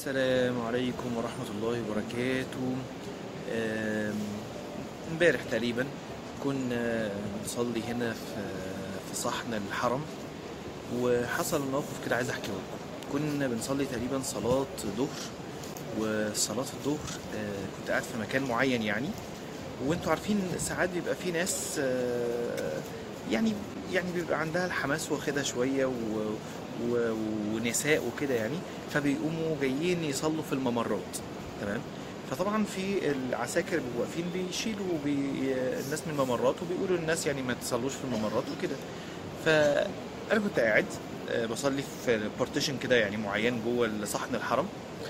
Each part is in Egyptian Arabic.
السلام عليكم ورحمة الله وبركاته آم، امبارح تقريبا كنا بنصلي هنا في في صحن الحرم وحصل موقف كده عايز احكيه لكم كنا بنصلي تقريبا صلاة ظهر وصلاة الظهر آه، كنت قاعد في مكان معين يعني وانتوا عارفين ساعات بيبقى في ناس آه، يعني يعني بيبقى عندها الحماس واخدها شوية و و ونساء وكده يعني فبيقوموا جايين يصلوا في الممرات تمام فطبعا في العساكر بيبقوا واقفين بيشيلوا بي الناس من الممرات وبيقولوا للناس يعني ما تصلوش في الممرات وكده فانا كنت قاعد آه، بصلي في بارتيشن كده يعني معين جوه صحن الحرم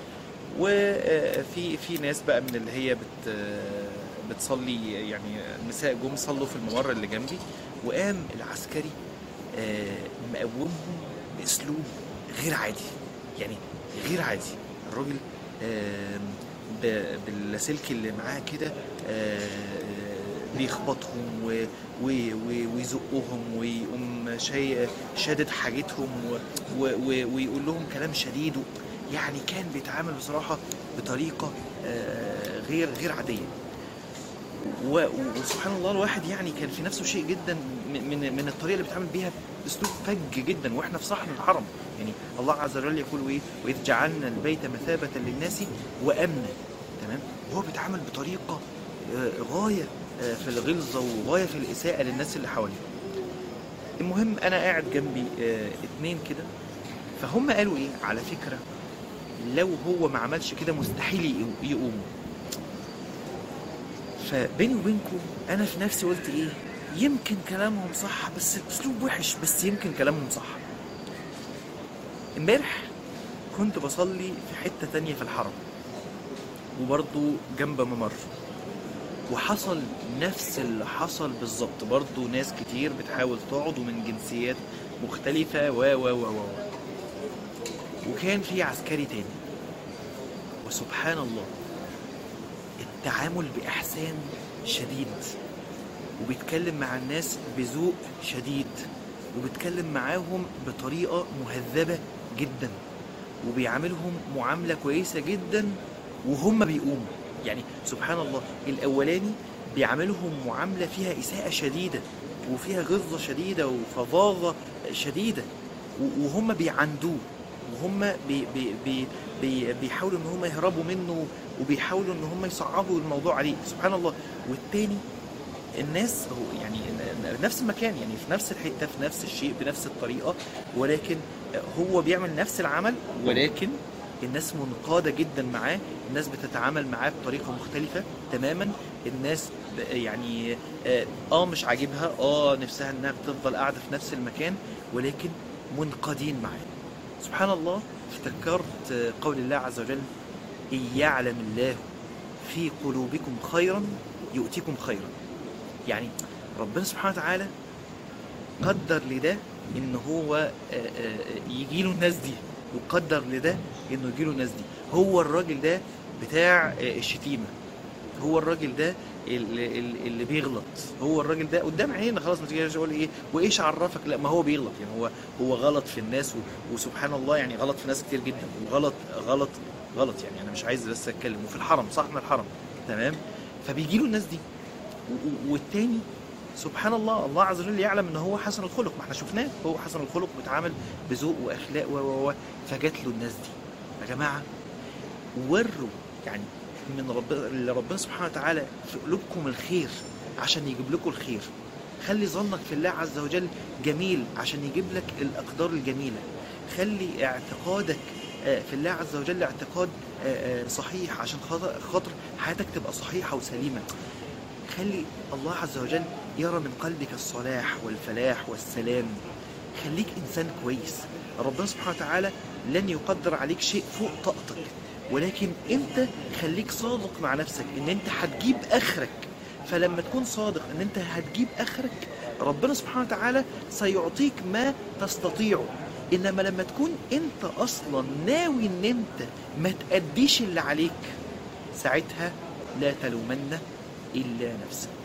وفي في ناس بقى من اللي هي بت بتصلي يعني النساء جم صلوا في الممر اللي جنبي وقام العسكري آه، مقومهم باسلوب غير عادي يعني غير عادي الراجل آم، ب- باللاسلكي اللي معاه كده آه، بيخبطهم و- و- و- ويزقهم ويقوم شاي شادد حاجتهم و- و- و- ويقول لهم كلام شديد و- يعني كان بيتعامل بصراحة بطريقة آه، غير غير عادية و- و- وسبحان الله الواحد يعني كان في نفسه شيء جدا من من من الطريقه اللي بيتعامل بيها باسلوب فج جدا واحنا في صحن الحرم يعني الله عز وجل يقول ايه واذ جعلنا البيت مثابه للناس وامنا تمام وهو بيتعامل بطريقه آه، غايه آه، في الغلظه وغايه في الاساءه للناس اللي حواليه المهم انا قاعد جنبي آه، اتنين كده فهم قالوا ايه على فكره لو هو ما عملش كده مستحيل يقو- يقوموا فبيني وبينكم انا في نفسي قلت ايه يمكن كلامهم صح بس الاسلوب وحش بس يمكن كلامهم صح امبارح كنت بصلي في حتة تانية في الحرم وبرضو جنب ممر وحصل نفس اللي حصل بالظبط برضو ناس كتير بتحاول تقعد ومن جنسيات مختلفة و و و و وكان في عسكري تاني وسبحان الله التعامل بإحسان شديد وبيتكلم مع الناس بذوق شديد وبيتكلم معاهم بطريقة مهذبة جدا وبيعاملهم معاملة كويسة جدا وهم بيقوموا يعني سبحان الله الأولاني بيعاملهم معاملة فيها إساءة شديدة وفيها غلظة شديدة وفظاظة شديدة و- وهم بيعندوه وهم بي بي بي بي بيحاولوا ان هم يهربوا منه وبيحاولوا ان هم يصعبوا الموضوع عليه سبحان الله والتاني الناس هو يعني نفس المكان يعني في نفس الحته في نفس الشيء بنفس الطريقه ولكن هو بيعمل نفس العمل ولكن الناس منقاده جدا معاه الناس بتتعامل معاه بطريقه مختلفه تماما الناس ب- يعني اه آه مش عاجبها اه نفسها انها تفضل قاعده في نفس المكان ولكن منقادين معاه سبحان الله افتكرت قول الله عز وجل إن يعلم الله في قلوبكم خيرا يؤتكم خيرا يعني ربنا سبحانه وتعالى قدر لده ان هو يجي له الناس دي وقدر لده انه يجي له الناس دي هو الراجل ده بتاع آه، الشتيمه هو الراجل ده اللي, اللي بيغلط هو الراجل ده قدام عيننا خلاص ما تجيش تقول ايه وايش عرفك لا ما هو بيغلط يعني هو هو غلط في الناس و- وسبحان الله يعني غلط في ناس كتير جدا وغلط غلط غلط يعني انا مش عايز بس اتكلم وفي الحرم صحن الحرم تمام فبيجي له الناس دي و- و- والتاني سبحان الله الله عز وجل يعلم ان هو حسن الخلق ما احنا شفناه هو حسن الخلق بيتعامل بذوق واخلاق و و و فجات له الناس دي يا جماعه وروا يعني من رب اللي ربنا سبحانه وتعالى في قلوبكم الخير عشان يجيب لكم الخير خلي ظنك في الله عز وجل جميل عشان يجيب لك الأقدار الجميلة خلي اعتقادك آه، في الله عز وجل اعتقاد آه، آه، صحيح عشان خاطر خاطر حياتك تبقى صحيحة وسليمة خلي الله عز وجل يرى من قلبك الصلاح والفلاح والسلام خليك إنسان كويس ربنا سبحانه وتعالى لن يقدر عليك شيء فوق طاقتك ولكن انت خليك صادق مع نفسك ان انت هتجيب اخرك فلما تكون صادق ان انت هتجيب اخرك ربنا سبحانه وتعالى سيعطيك ما تستطيعه انما لما تكون انت اصلا ناوي ان انت ما تأديش اللي عليك ساعتها لا تلومن الا نفسك